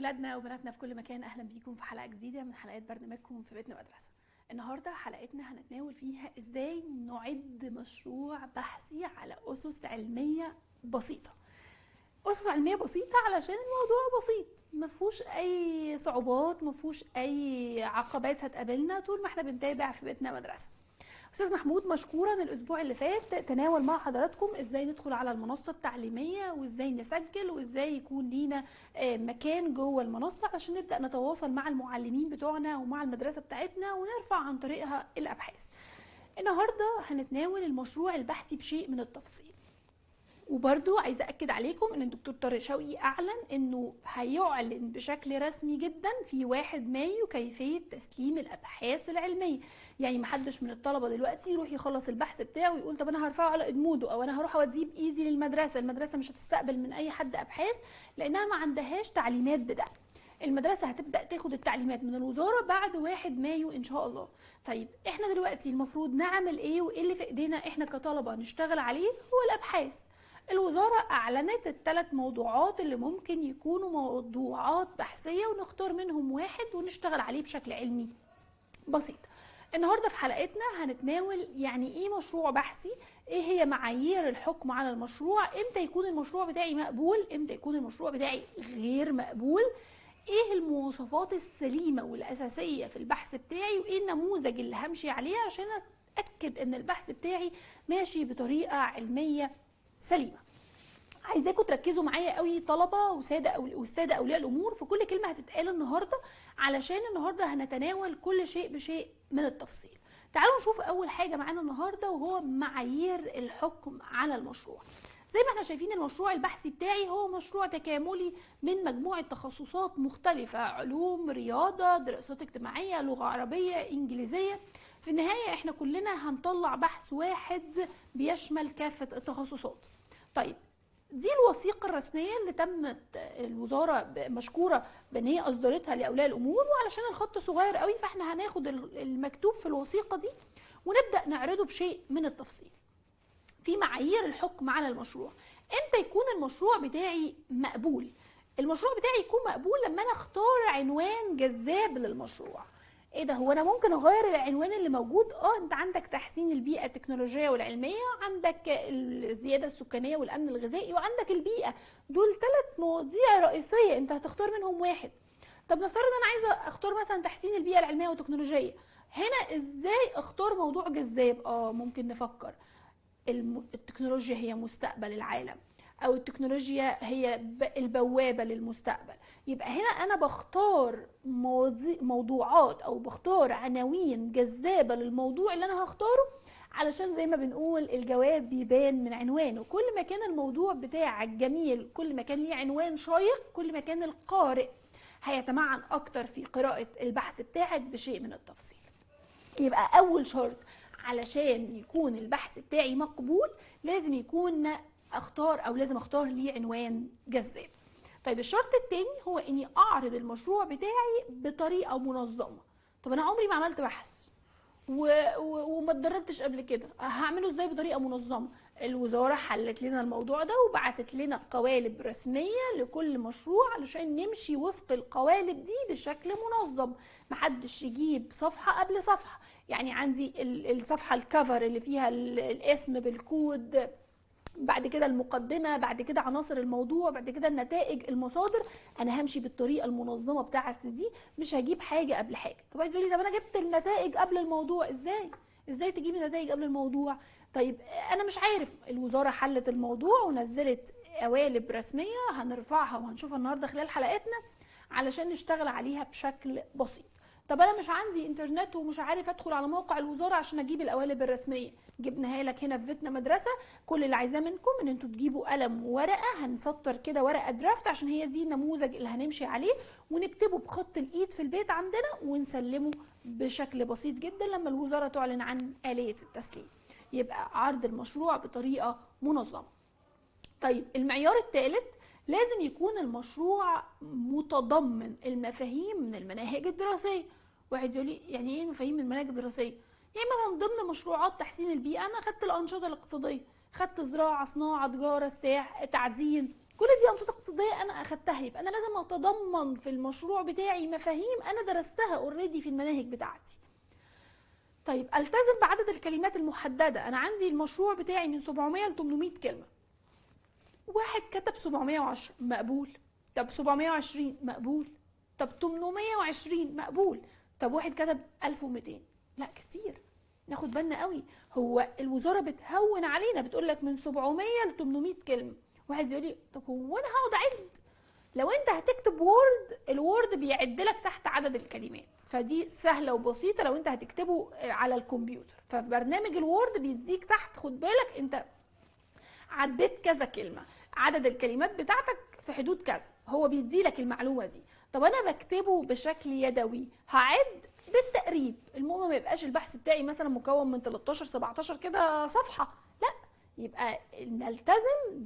ولادنا وبناتنا في كل مكان اهلا بيكم في حلقه جديده من حلقات برنامجكم في بيتنا مدرسه النهارده حلقتنا هنتناول فيها ازاي نعد مشروع بحثي على اسس علميه بسيطه اسس علميه بسيطه علشان الموضوع بسيط ما فيهوش اي صعوبات ما فيهوش اي عقبات هتقابلنا طول ما احنا بنتابع في بيتنا مدرسه استاذ محمود مشكورا الاسبوع اللي فات تناول مع حضراتكم ازاي ندخل على المنصه التعليميه وازاي نسجل وازاي يكون لينا آه، مكان جوه المنصه عشان نبدا نتواصل مع المعلمين بتوعنا ومع المدرسه بتاعتنا ونرفع عن طريقها الابحاث النهارده هنتناول المشروع البحثي بشيء من التفصيل وبرضو عايزه اكد عليكم ان الدكتور طارق شوقي اعلن انه هيعلن بشكل رسمي جدا في 1 مايو كيفيه تسليم الابحاث العلميه يعني محدش من الطلبه دلوقتي يروح يخلص البحث بتاعه ويقول طب انا هرفعه على ادمودو او انا هروح اوديه بايدي للمدرسه المدرسه مش هتستقبل من اي حد ابحاث لانها ما عندهاش تعليمات بده المدرسه هتبدا تاخد التعليمات من الوزاره بعد 1 مايو ان شاء الله طيب احنا دلوقتي المفروض نعمل ايه وايه اللي في ايدينا احنا كطلبه نشتغل عليه هو الابحاث الوزارة أعلنت الثلاث موضوعات اللي ممكن يكونوا موضوعات بحثية ونختار منهم واحد ونشتغل عليه بشكل علمي بسيط النهارده في حلقتنا هنتناول يعني ايه مشروع بحثي ايه هي معايير الحكم على المشروع امتى يكون المشروع بتاعي مقبول امتى يكون المشروع بتاعي غير مقبول ايه المواصفات السليمه والاساسيه في البحث بتاعي وايه النموذج اللي همشي عليه عشان اتاكد ان البحث بتاعي ماشي بطريقه علميه سليمه عايزاكم تركزوا معايا قوي طلبه وساده أو والساده اولياء الامور في كل كلمه هتتقال النهارده علشان النهارده هنتناول كل شيء بشيء من التفصيل تعالوا نشوف اول حاجه معانا النهارده وهو معايير الحكم على المشروع زي ما احنا شايفين المشروع البحثي بتاعي هو مشروع تكاملي من مجموعه تخصصات مختلفه علوم رياضه دراسات اجتماعيه لغه عربيه انجليزيه في النهايه احنا كلنا هنطلع بحث واحد بيشمل كافه التخصصات طيب دي الوثيقة الرسمية اللي تمت الوزارة ب- مشكورة بان هي اصدرتها لاولياء الامور وعلشان الخط صغير قوي فاحنا هناخد ال- المكتوب في الوثيقة دي ونبدأ نعرضه بشيء من التفصيل في معايير الحكم على المشروع امتى يكون المشروع بتاعي مقبول المشروع بتاعي يكون مقبول لما انا اختار عنوان جذاب للمشروع ايه ده هو انا ممكن اغير العنوان اللي موجود اه انت عندك تحسين البيئه التكنولوجيه والعلميه عندك الزياده السكانيه والامن الغذائي وعندك البيئه دول ثلاث مواضيع رئيسيه انت هتختار منهم واحد طب نفترض انا عايزه اختار مثلا تحسين البيئه العلميه والتكنولوجيه هنا ازاي اختار موضوع جذاب اه ممكن نفكر الم- التكنولوجيا هي مستقبل العالم او التكنولوجيا هي ب- البوابه للمستقبل يبقى هنا انا بختار مواضي- موضوعات او بختار عناوين جذابه للموضوع اللي انا هختاره علشان زي ما بنقول الجواب بيبان من عنوانه كل ما كان الموضوع بتاعك جميل كل ما كان ليه عنوان شيق كل ما كان القارئ هيتمعن اكتر في قراءه البحث بتاعك بشيء من التفصيل يبقى اول شرط علشان يكون البحث بتاعي مقبول لازم يكون اختار او لازم اختار ليه عنوان جذاب طيب الشرط التاني هو اني اعرض المشروع بتاعي بطريقه منظمه طب انا عمري ما عملت بحث و... و... وما اتدربتش قبل كده هعمله ازاي بطريقه منظمه الوزاره حلت لنا الموضوع ده وبعتت لنا قوالب رسميه لكل مشروع علشان نمشي وفق القوالب دي بشكل منظم محدش يجيب صفحه قبل صفحه يعني عندي ال- الصفحه الكفر اللي فيها ال- الاسم بالكود بعد كده المقدمه بعد كده عناصر الموضوع بعد كده النتائج المصادر انا همشي بالطريقه المنظمه بتاعتي دي مش هجيب حاجه قبل حاجه طب تقولي طب انا جبت النتائج قبل الموضوع ازاي ازاي تجيبي نتائج قبل الموضوع طيب انا مش عارف الوزاره حلت الموضوع ونزلت قوالب رسميه هنرفعها وهنشوفها النهارده خلال حلقتنا علشان نشتغل عليها بشكل بسيط طب انا مش عندي انترنت ومش عارف ادخل على موقع الوزاره عشان اجيب القوالب الرسميه جبناها لك هنا في بيتنا مدرسه كل اللي عايزاه منكم ان انتوا تجيبوا قلم وورقه هنسطر كده ورقه درافت عشان هي دي النموذج اللي هنمشي عليه ونكتبه بخط الايد في البيت عندنا ونسلمه بشكل بسيط جدا لما الوزاره تعلن عن اليه التسليم يبقى عرض المشروع بطريقه منظمه طيب المعيار الثالث لازم يكون المشروع متضمن المفاهيم من المناهج الدراسيه واحد يقول لي يعني ايه مفاهيم من المناهج الدراسيه يعني مثلا ضمن مشروعات تحسين البيئه انا خدت الانشطه الاقتصاديه خدت زراعه صناعه تجاره سياحه تعدين كل دي انشطه اقتصاديه انا اخدتها يبقى انا لازم اتضمن في المشروع بتاعي مفاهيم انا درستها اوريدي في المناهج بتاعتي طيب التزم بعدد الكلمات المحدده انا عندي المشروع بتاعي من 700 ل 800 كلمه واحد كتب 710 مقبول طب 720 مقبول طب 820 مقبول طب واحد كتب 1200 لا كتير ناخد بالنا قوي هو الوزاره بتهون علينا بتقول لك من 700 ل 800 كلمه واحد يقول لي طب هو انا هقعد اعد لو انت هتكتب وورد الوورد بيعد لك تحت عدد الكلمات فدي سهله وبسيطه لو انت هتكتبه على الكمبيوتر فبرنامج الوورد بيديك تحت خد بالك انت عديت كذا كلمه عدد الكلمات بتاعتك في حدود كذا هو بيدي لك المعلومه دي طب انا بكتبه بشكل يدوي هعد بالتقريب المهم ما يبقاش البحث بتاعي مثلا مكون من 13 17 كده صفحه لا يبقى نلتزم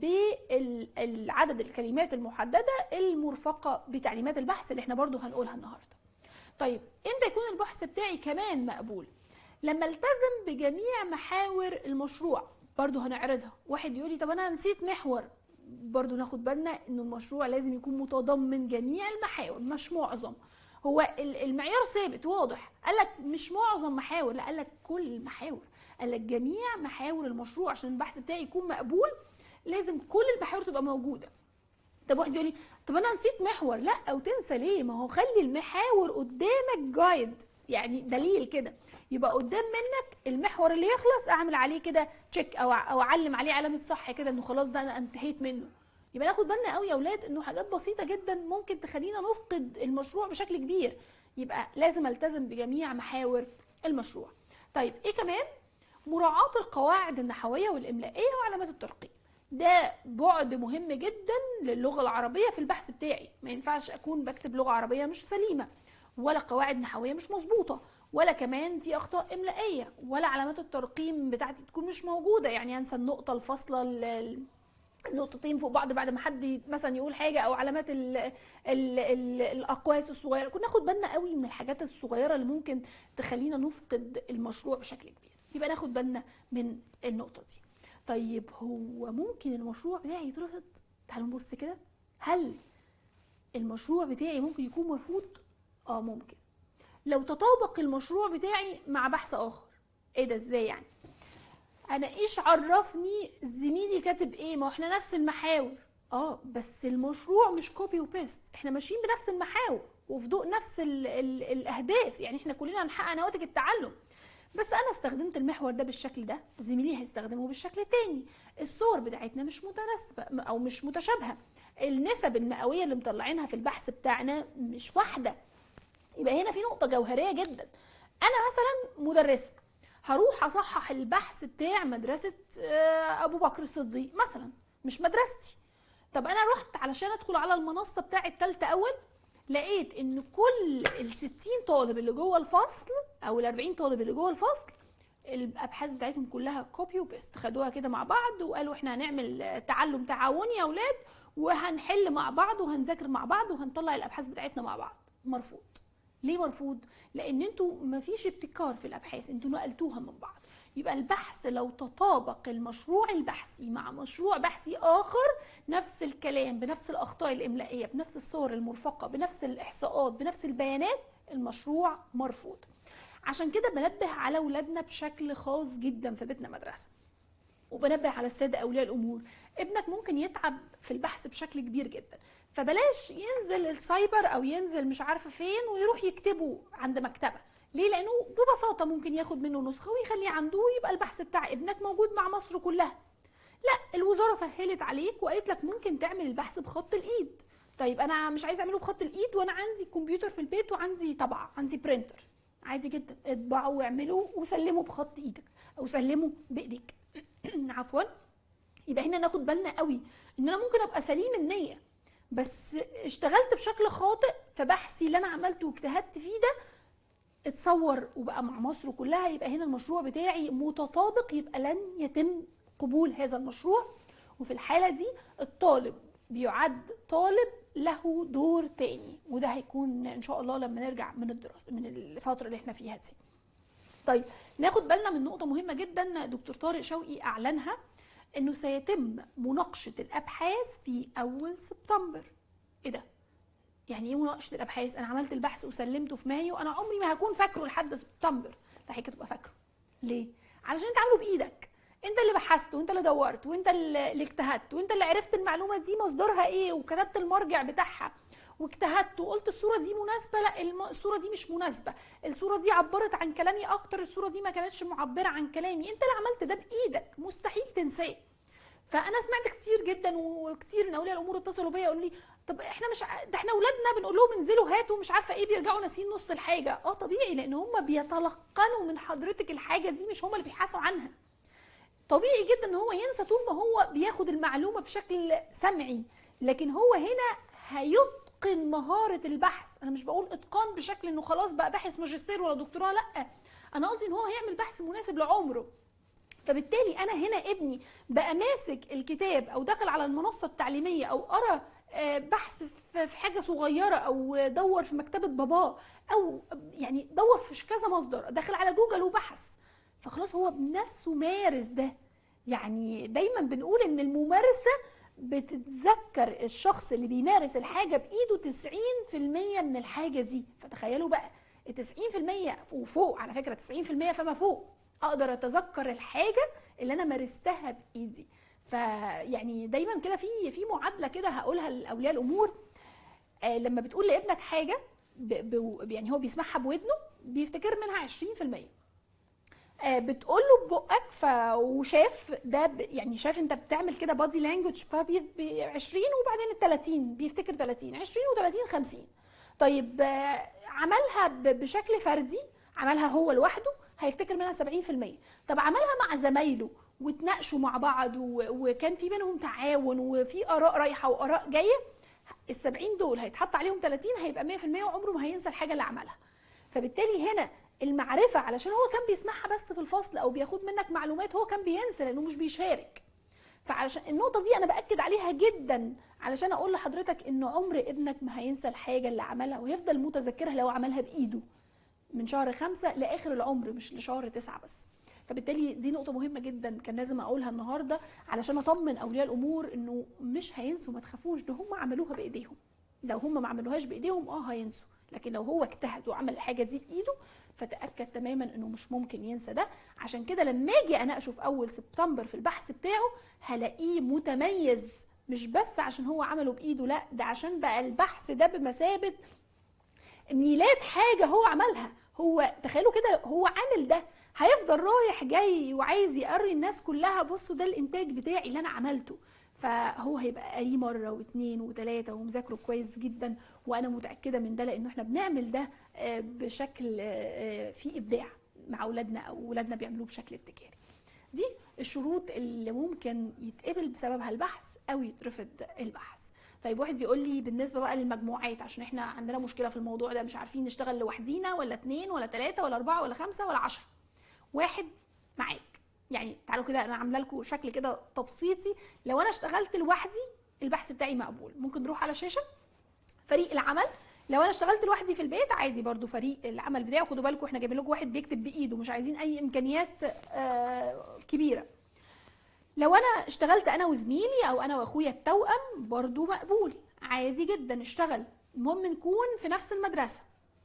بالعدد الكلمات المحدده المرفقه بتعليمات البحث اللي احنا برضو هنقولها النهارده طيب امتى يكون البحث بتاعي كمان مقبول لما التزم بجميع محاور المشروع برضو هنعرضها واحد يقول لي طب انا نسيت محور برضو ناخد بالنا ان المشروع لازم يكون متضمن جميع المحاور مش معظم هو المعيار ثابت واضح قال لك مش معظم محاور لا قال لك كل المحاور قال لك جميع محاور المشروع عشان البحث بتاعي يكون مقبول لازم كل المحاور تبقى موجوده طب واحد يقول لي طب انا نسيت محور لا او تنسى ليه ما هو خلي المحاور قدامك جايد يعني دليل كده يبقى قدام منك المحور اللي يخلص اعمل عليه كده تشيك او او اعلم عليه علامه صح كده انه خلاص ده انا انتهيت منه يبقى ناخد بالنا قوي يا اولاد انه حاجات بسيطه جدا ممكن تخلينا نفقد المشروع بشكل كبير يبقى لازم التزم بجميع محاور المشروع طيب ايه كمان مراعاه القواعد النحويه والاملائيه وعلامات الترقيم ده بعد مهم جدا للغه العربيه في البحث بتاعي ما ينفعش اكون بكتب لغه عربيه مش سليمه ولا قواعد نحويه مش مظبوطه ولا كمان في اخطاء املائيه ولا علامات الترقيم بتاعتي تكون مش موجوده يعني انسى النقطه الفاصله نقطتين فوق بعض بعد ما حد مثلا يقول حاجه او علامات ال ال ال الاقواس الصغيره كنا ناخد بالنا قوي من الحاجات الصغيره اللي ممكن تخلينا نفقد المشروع بشكل كبير يبقى ناخد بالنا من النقطه دي طيب هو ممكن المشروع بتاعي يترفض تعالوا نبص كده هل المشروع بتاعي ممكن يكون مرفوض اه ممكن لو تطابق المشروع بتاعي مع بحث اخر ايه ده ازاي يعني انا ايش عرفني زميلي كاتب ايه ما احنا نفس المحاور اه بس المشروع مش كوبي وبيست احنا ماشيين بنفس المحاور وفي ضوء نفس ال ال الاهداف يعني احنا كلنا هنحقق نواتج التعلم بس انا استخدمت المحور ده بالشكل ده زميلي هيستخدمه بالشكل التاني الصور بتاعتنا مش متناسبه او مش متشابهه النسب المئويه اللي مطلعينها في البحث بتاعنا مش واحده يبقى هنا في نقطه جوهريه جدا انا مثلا مدرسه هروح اصحح البحث بتاع مدرسه ابو بكر الصديق مثلا مش مدرستي طب انا رحت علشان ادخل على المنصه بتاعه ثالثه اول لقيت ان كل ال 60 طالب اللي جوه الفصل او ال 40 طالب اللي جوه الفصل الابحاث بتاعتهم كلها كوبي وبيست خدوها كده مع بعض وقالوا احنا هنعمل تعلم تعاوني يا اولاد وهنحل مع بعض وهنذاكر مع بعض وهنطلع الابحاث بتاعتنا مع بعض مرفوض ليه مرفوض لان انتوا مفيش ابتكار في الابحاث انتوا نقلتوها من بعض يبقى البحث لو تطابق المشروع البحثي مع مشروع بحثي اخر نفس الكلام بنفس الاخطاء الاملائيه بنفس الصور المرفقه بنفس الاحصاءات بنفس البيانات المشروع مرفوض عشان كده بنبه على اولادنا بشكل خاص جدا في بيتنا مدرسه وبنبه على الساده اولياء الامور ابنك ممكن يتعب في البحث بشكل كبير جدا فبلاش ينزل السايبر او ينزل مش عارفه فين ويروح يكتبه عند مكتبه ليه لانه ببساطه ممكن ياخد منه نسخه ويخليه عنده ويبقى البحث بتاع ابنك موجود مع مصر كلها لا الوزاره سهلت عليك وقالت لك ممكن تعمل البحث بخط الايد طيب انا مش عايز اعمله بخط الايد وانا عندي كمبيوتر في البيت وعندي طبعه عندي برينتر عادي جدا اطبعه واعمله وسلمه بخط ايدك او سلمه بايديك عفوا يبقى هنا ناخد بالنا قوي ان انا ممكن ابقى سليم النيه بس اشتغلت بشكل خاطئ فبحثي اللي انا عملته واجتهدت فيه ده اتصور وبقى مع مصر كلها يبقى هنا المشروع بتاعي متطابق يبقى لن يتم قبول هذا المشروع وفي الحالة دي الطالب بيعد طالب له دور تاني وده هيكون ان شاء الله لما نرجع من الدراسة من الفترة اللي احنا فيها دي طيب ناخد بالنا من نقطة مهمة جدا دكتور طارق شوقي اعلنها انه سيتم مناقشه الابحاث في اول سبتمبر ايه ده يعني ايه مناقشه الابحاث انا عملت البحث وسلمته في مايو انا عمري ما هكون فاكره لحد سبتمبر لا حضرتك تبقى فاكره ليه علشان انت عامله بايدك انت اللي بحثت وانت اللي دورت وانت اللي اجتهدت وانت اللي عرفت المعلومه دي مصدرها ايه وكتبت المرجع بتاعها واجتهدت وقلت الصوره دي مناسبه لا الصوره دي مش مناسبه الصوره دي عبرت عن كلامي اكتر الصوره دي ما كانتش معبره عن كلامي انت اللي عملت ده بايدك مستحيل تنساه فانا سمعت كتير جدا وكتير من اولياء الامور اتصلوا بيا يقولوا لي طب احنا مش ده احنا اولادنا بنقول لهم انزلوا هاتوا مش عارفه ايه بيرجعوا ناسيين نص الحاجه اه طبيعي لان هم بيتلقنوا من حضرتك الحاجه دي مش هم اللي بيبحثوا عنها طبيعي جدا ان هو ينسى طول ما هو بياخد المعلومه بشكل سمعي لكن هو هنا هيتقن مهاره البحث انا مش بقول اتقان بشكل انه خلاص بقى باحث ماجستير ولا دكتوراه لا انا قصدي ان هو هيعمل بحث مناسب لعمره فبالتالي انا هنا ابني بقى ماسك الكتاب او دخل على المنصه التعليميه او قرا بحث في حاجه صغيره او دور في مكتبه باباه او يعني دور في كذا مصدر دخل على جوجل وبحث فخلاص هو بنفسه مارس ده يعني دايما بنقول ان الممارسه بتتذكر الشخص اللي بيمارس الحاجه بايده 90% من الحاجه دي فتخيلوا بقى ال 90% وفوق على فكره 90% فما فوق اقدر اتذكر الحاجه اللي انا مارستها بايدي فيعني دايما كده في في معادله كده هقولها لاولياء الامور آه لما بتقول لابنك حاجه ب ب يعني هو بيسمعها بودنه بيفتكر منها 20% آه بتقول له ببقك ف وشاف ده ب... يعني شاف انت بتعمل كده بادي لانجوج ف 20 وبعدين ال 30 بيفتكر 30 20 و30 50 طيب آه عملها ب... بشكل فردي عملها هو لوحده هيفتكر منها 70% طب عملها مع زمايله وتناقشوا مع بعض و... وكان في بينهم تعاون وفي اراء رايحه واراء جايه ال 70 دول هيتحط عليهم 30 هيبقى 100% وعمره ما هينسى الحاجه اللي عملها فبالتالي هنا المعرفه علشان هو كان بيسمعها بس في الفصل او بياخد منك معلومات هو كان بينسى لانه مش بيشارك فعلشان النقطه دي انا باكد عليها جدا علشان اقول لحضرتك ان عمر ابنك ما هينسى الحاجه اللي عملها ويفضل متذكرها لو عملها بايده من شهر خمسة لاخر العمر مش لشهر تسعة بس فبالتالي دي نقطه مهمه جدا كان لازم اقولها النهارده علشان اطمن اولياء الامور انه مش هينسوا ما تخافوش ده هم عملوها بايديهم لو هم ما عملوهاش بايديهم اه هينسوا لكن لو هو اجتهد وعمل الحاجه دي بايده فتاكد تماما انه مش ممكن ينسى ده عشان كده لما اجي اناقشه في اول سبتمبر في البحث بتاعه هلاقيه متميز مش بس عشان هو عمله بايده لا ده عشان بقى البحث ده بمثابه ميلاد حاجه هو عملها هو تخيلوا كده هو عامل ده هيفضل رايح جاي وعايز يقري الناس كلها بصوا ده الانتاج بتاعي اللي انا عملته فهو هيبقى قاريه مره واثنين وثلاثه ومذاكره كويس جدا وانا متاكده من ده لانه احنا بنعمل ده بشكل فيه ابداع مع اولادنا او اولادنا بيعملوه بشكل ابتكاري دي الشروط اللي ممكن يتقبل بسببها البحث او يترفض البحث طيب واحد بيقول لي بالنسبه بقى للمجموعات عشان احنا عندنا مشكله في الموضوع ده مش عارفين نشتغل لوحدينا ولا اتنين ولا تلاته ولا اربعه ولا خمسه ولا عشره واحد معاك يعني تعالوا كده انا عامله لكم شكل كده تبسيطي لو انا اشتغلت لوحدي البحث بتاعي مقبول ممكن نروح على شاشه فريق العمل لو انا اشتغلت لوحدي في البيت عادي برضو فريق العمل بتاعي خدوا بالكم احنا جايبين لكم واحد بيكتب بايده مش عايزين اي امكانيات آه كبيره لو انا اشتغلت انا وزميلي او انا واخويا التوأم برضو مقبول عادي جدا اشتغل المهم نكون في نفس المدرسه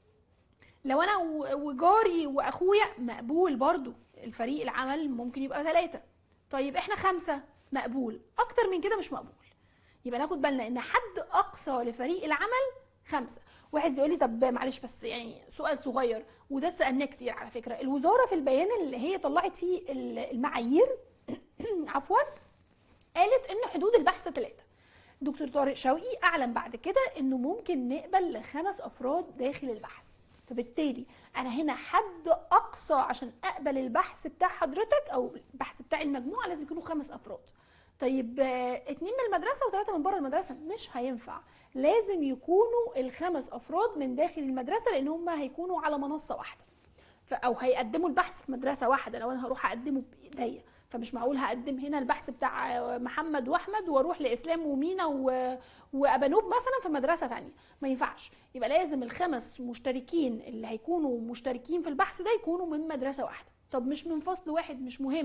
لو انا وجاري واخويا مقبول برضو الفريق العمل ممكن يبقى ثلاثة طيب احنا خمسة مقبول اكتر من كده مش مقبول يبقى ناخد بالنا ان حد اقصى لفريق العمل خمسة واحد يقول لي طب معلش بس يعني سؤال صغير وده سالناه كتير على فكره الوزاره في البيان اللي هي طلعت فيه المعايير عفوا قالت ان حدود البحث ثلاثة دكتور طارق شوقي اعلن بعد كده انه ممكن نقبل لخمس افراد داخل البحث فبالتالي انا هنا حد اقصى عشان اقبل البحث بتاع حضرتك او البحث بتاع المجموعه لازم يكونوا خمس افراد طيب اتنين من المدرسه وثلاثه من بره المدرسه مش هينفع لازم يكونوا الخمس افراد من داخل المدرسه لان هم هيكونوا على منصه واحده او هيقدموا البحث في مدرسه واحده لو انا هروح اقدمه بايديا فمش معقول هقدم هنا البحث بتاع محمد واحمد واروح لاسلام ومينا و... وابانوب مثلا في مدرسه تانية ما ينفعش يبقى لازم الخمس مشتركين اللي هيكونوا مشتركين في البحث ده يكونوا من مدرسه واحده طب مش من فصل واحد مش مهم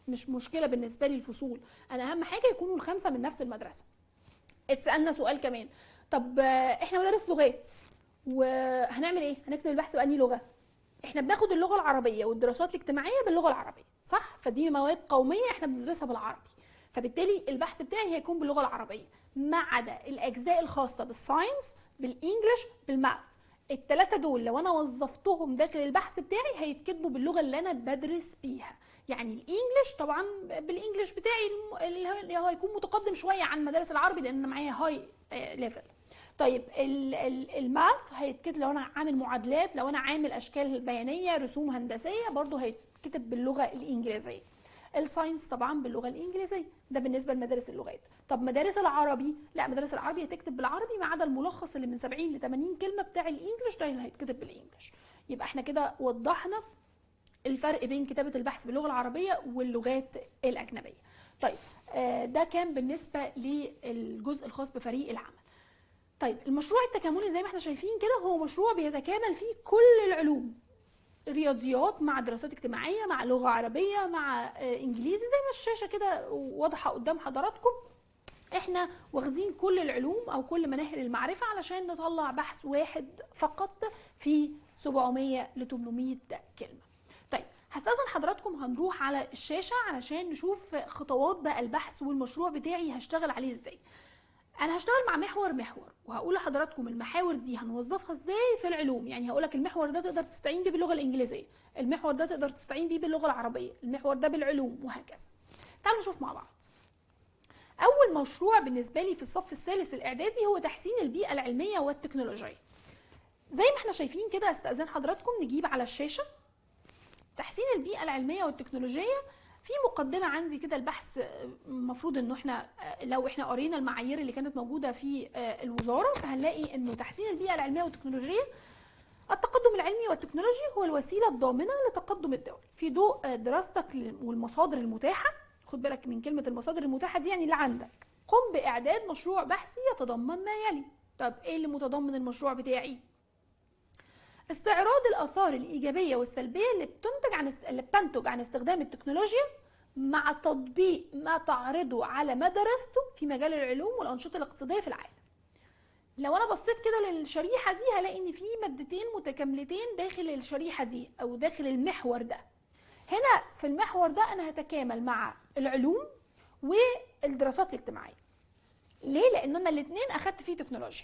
مش مشكله بالنسبه لي الفصول انا اهم حاجه يكونوا الخمسه من نفس المدرسه اتسالنا سؤال كمان طب آه، احنا مدارس لغات وهنعمل ايه هنكتب البحث بأنهي لغه احنا بناخد اللغه العربيه والدراسات الاجتماعيه باللغه العربيه صح فدي مواد قوميه احنا بندرسها بالعربي فبالتالي البحث بتاعي هيكون باللغه العربيه ما عدا الاجزاء الخاصه بالساينس بالانجلش بالماث الثلاثه دول لو انا وظفتهم داخل البحث بتاعي هيتكتبوا باللغه اللي انا بدرس بيها يعني الانجليش طبعا بالانجليش بتاعي الم- اللي هو هيكون متقدم شويه عن مدارس العربي لان أنا معايا هاي ليفل طيب ال- ال- الماث هيتكتب لو انا عامل معادلات لو انا عامل اشكال بيانيه رسوم هندسيه برضو هيتكتب باللغه الانجليزيه الساينس طبعا باللغه الانجليزيه ده بالنسبه لمدارس اللغات طب مدارس العربي لا مدارس العربي هتكتب بالعربي ما عدا الملخص اللي من 70 ل 80 كلمه بتاع الانجليش ده اللي هيتكتب بالانجليش يبقى احنا كده وضحنا الفرق بين كتابه البحث باللغه العربيه واللغات الاجنبيه طيب آه، ده كان بالنسبه للجزء الخاص بفريق العمل طيب المشروع التكاملي زي ما احنا شايفين كده هو مشروع بيتكامل فيه كل العلوم رياضيات مع دراسات اجتماعيه مع لغه عربيه مع آه، انجليزي زي ما الشاشه كده واضحه قدام حضراتكم احنا واخدين كل العلوم او كل مناهل المعرفه علشان نطلع بحث واحد فقط في 700 ل 800 كلمه طيب هستاذن حضراتكم هنروح على الشاشه علشان نشوف خطوات بقى البحث والمشروع بتاعي هشتغل عليه ازاي انا هشتغل مع محور محور وهقول لحضراتكم المحاور دي هنوظفها ازاي في العلوم يعني هقول لك المحور ده تقدر تستعين بيه باللغه الانجليزيه المحور ده تقدر تستعين بيه باللغه العربيه المحور ده بالعلوم وهكذا تعالوا نشوف مع بعض اول مشروع بالنسبه لي في الصف الثالث الاعدادي هو تحسين البيئه العلميه والتكنولوجيه زي ما احنا شايفين كده استاذن حضراتكم نجيب على الشاشه تحسين البيئه العلميه والتكنولوجيه في مقدمه عندي كده البحث آه، المفروض انه احنا آه، لو احنا قرينا المعايير اللي كانت موجوده في آه، الوزاره فهنلاقي انه تحسين البيئه العلميه والتكنولوجيه التقدم العلمي والتكنولوجي هو الوسيله الضامنه لتقدم الدول في ضوء آه، دراستك لل- والمصادر المتاحه خد بالك من كلمه المصادر المتاحه دي يعني اللي عندك قم باعداد مشروع بحثي يتضمن ما يلي طب ايه اللي متضمن المشروع بتاعي استعراض الاثار الايجابيه والسلبيه اللي بتنتج عن است... اللي بتنتج عن استخدام التكنولوجيا مع تطبيق ما تعرضه على ما درسته في مجال العلوم والانشطه الاقتصاديه في العالم لو انا بصيت كده للشريحه دي هلاقي ان في مادتين متكاملتين داخل الشريحه دي او داخل المحور ده هنا في المحور ده انا هتكامل مع العلوم والدراسات الاجتماعيه ليه لان انا الاثنين اخدت فيه تكنولوجيا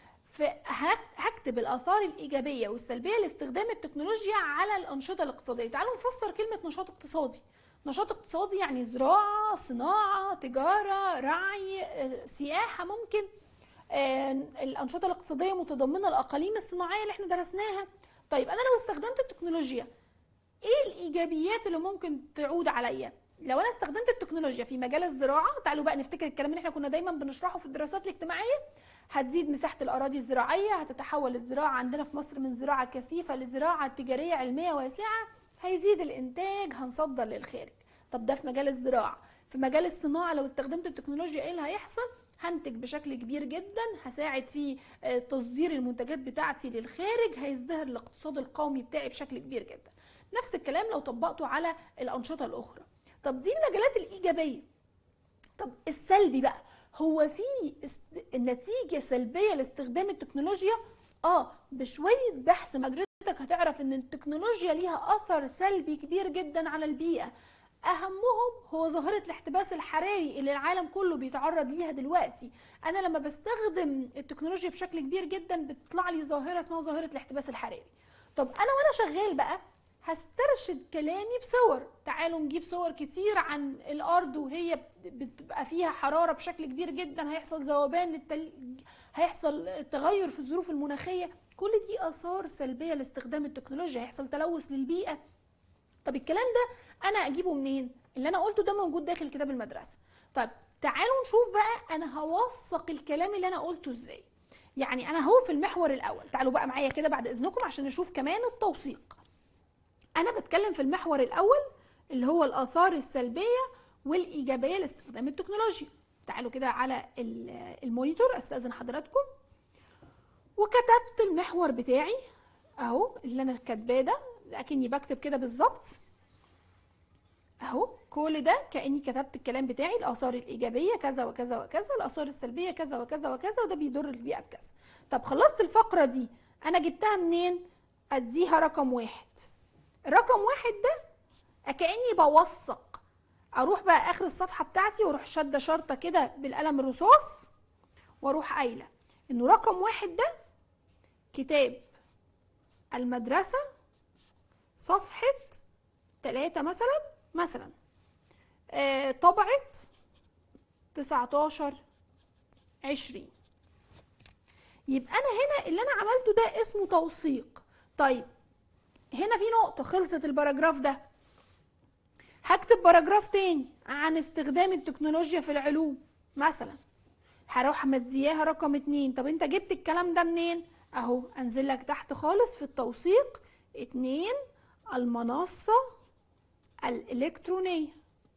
فهكتب الاثار الايجابيه والسلبيه لاستخدام التكنولوجيا على الانشطه الاقتصاديه تعالوا نفسر كلمه نشاط اقتصادي نشاط اقتصادي يعني زراعه صناعه تجاره رعي آه، سياحه ممكن آه، الانشطه الاقتصاديه متضمنه الاقاليم الصناعيه اللي احنا درسناها طيب انا لو استخدمت التكنولوجيا ايه الايجابيات اللي ممكن تعود عليا لو انا استخدمت التكنولوجيا في مجال الزراعه تعالوا بقى نفتكر الكلام اللي احنا كنا دايما بنشرحه في الدراسات الاجتماعيه هتزيد مساحه الاراضي الزراعيه هتتحول الزراعه عندنا في مصر من زراعه كثيفه لزراعه تجاريه علميه واسعه هيزيد الانتاج هنصدر للخارج طب ده في مجال الزراعه في مجال الصناعه لو استخدمت التكنولوجيا ايه اللي هيحصل هنتج بشكل كبير جدا هساعد في آه، تصدير المنتجات بتاعتي للخارج هيزدهر الاقتصاد القومي بتاعي بشكل كبير جدا نفس الكلام لو طبقته على الانشطه الاخرى طب دي المجالات الايجابيه طب السلبي بقى هو في است- نتيجه سلبيه لاستخدام التكنولوجيا اه بشويه بحث حضرتك هتعرف ان التكنولوجيا ليها اثر سلبي كبير جدا على البيئه اهمهم هو ظاهره الاحتباس الحراري اللي العالم كله بيتعرض ليها دلوقتي انا لما بستخدم التكنولوجيا بشكل كبير جدا بتطلع لي ظاهره اسمها ظاهره الاحتباس الحراري طب انا وانا شغال بقى هسترشد كلامي بصور تعالوا نجيب صور كتير عن الارض وهي بت- بتبقى فيها حراره بشكل كبير جدا هيحصل ذوبان للتل... هيحصل تغير في الظروف المناخيه كل دي اثار سلبيه لاستخدام التكنولوجيا هيحصل تلوث للبيئه طب الكلام ده انا اجيبه منين اللي انا قلته ده موجود داخل كتاب المدرسه طيب تعالوا نشوف بقى انا هوثق الكلام اللي انا قلته ازاي يعني انا هو في المحور الاول تعالوا بقى معايا كده بعد اذنكم عشان نشوف كمان التوثيق انا بتكلم في المحور الاول اللي هو الاثار السلبيه والايجابيه لاستخدام التكنولوجيا تعالوا كده على ال- المونيتور استاذن حضراتكم وكتبت المحور بتاعي اهو اللي انا كاتباه ده اكني بكتب كده بالظبط اهو كل ده كاني كتبت الكلام بتاعي الاثار الايجابيه كذا وكذا وكذا الاثار السلبيه كذا وكذا وكذا وده بيضر البيئه بكذا طب خلصت الفقره دي انا جبتها منين اديها رقم واحد رقم واحد ده كاني بوثق اروح بقى اخر الصفحه بتاعتي واروح شاده شرطه كده بالقلم الرصاص واروح قايله انه رقم واحد ده كتاب المدرسه صفحه ثلاثة مثلا مثلا آه طبعة 19 20 يبقى انا هنا اللي انا عملته ده اسمه توثيق طيب هنا في نقطة خلصت الباراجراف ده هكتب باراجراف تاني عن استخدام التكنولوجيا في العلوم مثلا هروح مدياها رقم اتنين طب انت جبت الكلام ده منين اهو انزل لك تحت خالص في التوثيق اتنين المنصة الإلكترونية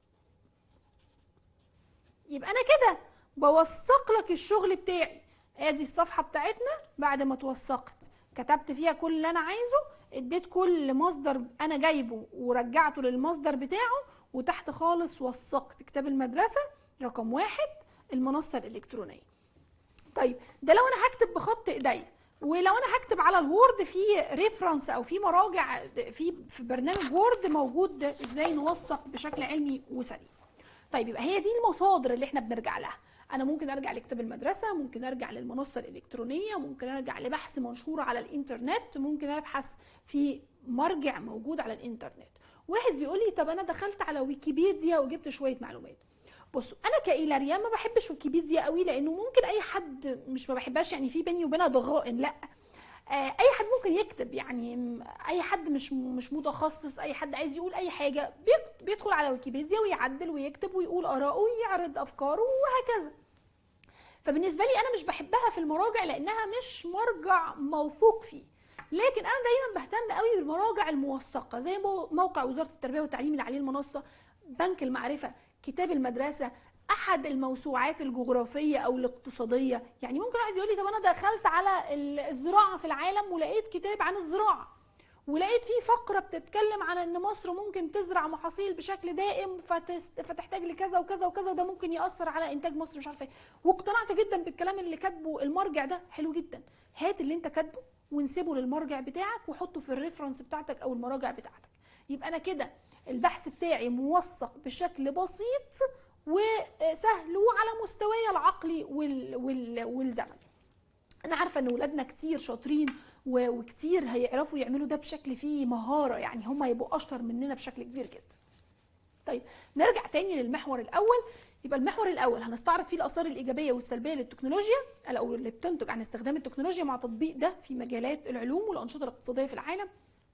يبقى أنا كده بوثق لك الشغل بتاعي ادي الصفحة بتاعتنا بعد ما توثقت كتبت فيها كل اللي أنا عايزه اديت كل مصدر أنا جايبه ورجعته للمصدر بتاعه وتحت خالص وثقت كتاب المدرسة رقم واحد المنصة الإلكترونية طيب ده لو أنا هكتب بخط إيديا ولو انا هكتب على الوورد في ريفرنس او في مراجع في في برنامج وورد موجود ازاي نوثق بشكل علمي وسليم طيب يبقى هي دي المصادر اللي احنا بنرجع لها انا ممكن ارجع لكتاب المدرسه ممكن ارجع للمنصه الالكترونيه ممكن ارجع لبحث منشور على الانترنت ممكن ابحث في مرجع موجود على الانترنت واحد بيقول لي طب انا دخلت على ويكيبيديا وجبت شويه معلومات بصوا انا كايلاريا ما بحبش ويكيبيديا قوي لانه ممكن اي حد مش ما بحبهاش يعني في بيني وبينها ضغائن لا آه اي حد ممكن يكتب يعني اي حد مش مش متخصص اي حد عايز يقول اي حاجه بيدخل على ويكيبيديا ويعدل ويكتب ويقول اراءه ويعرض افكاره وهكذا فبالنسبه لي انا مش بحبها في المراجع لانها مش مرجع موثوق فيه لكن انا دايما بهتم قوي بالمراجع الموثقه زي موقع وزاره التربيه والتعليم اللي عليه المنصه بنك المعرفه كتاب المدرسه احد الموسوعات الجغرافيه او الاقتصاديه يعني ممكن واحد يقول لي طب انا دخلت على الزراعه في العالم ولقيت كتاب عن الزراعه ولقيت فيه فقره بتتكلم عن ان مصر ممكن تزرع محاصيل بشكل دائم فتست... فتحتاج لكذا وكذا وكذا وده ممكن ياثر على انتاج مصر مش عارفه ايه واقتنعت جدا بالكلام اللي كاتبه المرجع ده حلو جدا هات اللي انت كاتبه ونسيبه للمرجع بتاعك وحطه في الريفرنس بتاعتك او المراجع بتاعتك يبقى انا كده البحث بتاعي موثق بشكل بسيط وسهل وعلى مستواي العقلي وال وال والزمني انا عارفه ان ولادنا كتير شاطرين وكتير هيعرفوا يعملوا ده بشكل فيه مهاره يعني هم يبقوا اشطر مننا بشكل كبير جدا طيب نرجع تاني للمحور الاول يبقى المحور الاول هنستعرض فيه الاثار الايجابيه والسلبيه للتكنولوجيا او اللي بتنتج عن استخدام التكنولوجيا مع تطبيق ده في مجالات العلوم والانشطه الاقتصاديه في العالم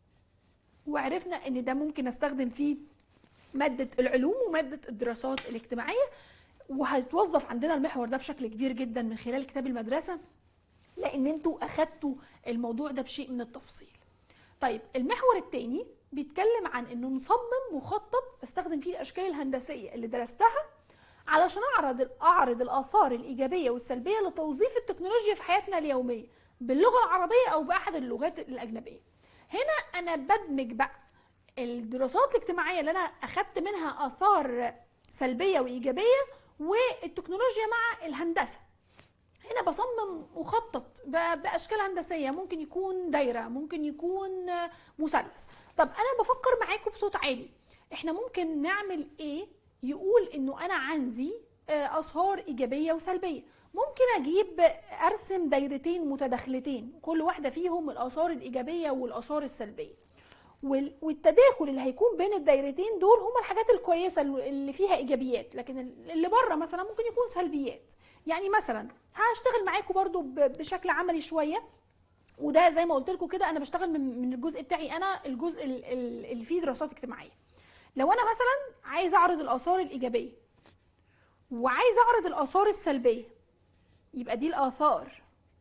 وعرفنا ان ده ممكن استخدم فيه ماده العلوم وماده الدراسات الاجتماعيه وهيتوظف عندنا المحور ده بشكل كبير جدا من خلال كتاب المدرسه لان انتوا اخدتوا الموضوع ده بشيء من التفصيل طيب المحور الثاني بيتكلم عن انه نصمم مخطط استخدم فيه الاشكال الهندسيه اللي درستها علشان اعرض اعرض الاثار الايجابيه والسلبيه لتوظيف التكنولوجيا في حياتنا اليوميه باللغه العربيه او باحد اللغات الاجنبيه هنا انا بدمج بقى الدراسات الاجتماعيه اللي انا اخدت منها اثار سلبيه وايجابيه والتكنولوجيا مع الهندسه هنا بصمم مخطط باشكال هندسيه ممكن يكون دايره ممكن يكون مثلث طب انا بفكر معاكم بصوت عالي احنا ممكن نعمل ايه يقول انه انا عندي اثار ايجابيه وسلبيه ممكن اجيب ارسم دايرتين متداخلتين كل واحده فيهم الاثار الايجابيه والاثار السلبيه والتداخل اللي هيكون بين الدايرتين دول هم الحاجات الكويسه اللي فيها ايجابيات لكن اللي بره مثلا ممكن يكون سلبيات يعني مثلا هشتغل معاكم برضو بشكل عملي شويه وده زي ما قلت لكم كده انا بشتغل من الجزء بتاعي انا الجزء اللي فيه دراسات اجتماعيه لو انا مثلا عايز اعرض الاثار الايجابيه وعايز اعرض الاثار السلبيه يبقى دي الاثار